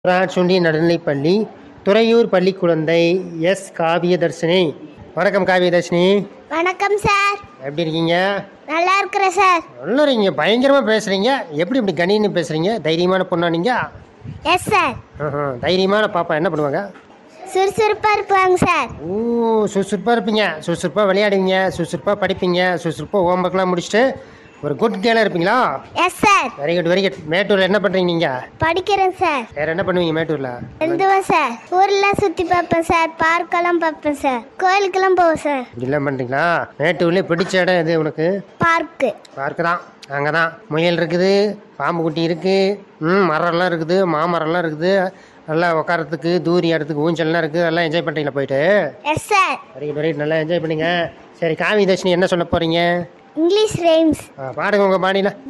ராச்சுண்டி நடுநிலைப்பள்ளி துறையூர் பள்ளி குழந்தை எஸ் காவியதர்ஷினி வணக்கம் காவியதர்ஷினி வணக்கம் சார் எப்படி இருக்கீங்க நல்லா இருக்கிறேன் சார் நல்லா இருக்கீங்க பயங்கரமாக பேசுகிறீங்க எப்படி இப்படி கணின்னு பேசுகிறீங்க தைரியமான பொண்ணா நீங்கள் எஸ் சார் தைரியமான பாப்பா என்ன பண்ணுவாங்க சுறுசுறுப்பாக இருப்பாங்க சார் ஓ சுறுசுறுப்பாக இருப்பீங்க சுறுசுறுப்பாக விளையாடுவீங்க சுறுசுறுப்பாக படிப்பீங்க சுறுசுறுப்பாக ஹோம்ஒர்க்லாம் முடிச்சுட்டு ஒரு குட் கேளாக இருப்பீங்களா yes sir very good very good மேட்டூரில் என்ன பண்ணுறீங்க நீங்கள் படிக்கிறேன் சார் வேறு என்ன பண்ணுவீங்க மேட்டூரில் எழுதுவேன் சார் ஊர்லாம் சுற்றி பார்ப்பேன் சார் பார்க்கெல்லாம் பார்ப்பேன் சார் கோயிலுக்கெல்லாம் போவேன் சார் இப்படிலாம் பண்ணுறீங்களா மேட்டூர்லேயே பிடிச்ச இடம் எது உனக்கு பார்க்கு பார்க்கு தான் அங்கே தான் முயல் இருக்குது பாம்பு குட்டி இருக்குது ம் மரம்லாம் இருக்குது மாமரம்லாம் இருக்குது நல்லா உட்காரத்துக்கு தூரி இடத்துக்கு ஊஞ்சல்லாம் இருக்குது எல்லாம் என்ஜாய் பண்ணுறீங்களா போயிட்டு yes sir very good very good நல்லா என்ஜாய் பண்ணுங்க சரி காவி தர்ஷினி என்ன சொல்ல போகிறீங்க இங்கிலீஷ் ரைம்ஸ் பாடுங்க உங்கள் பாணியில்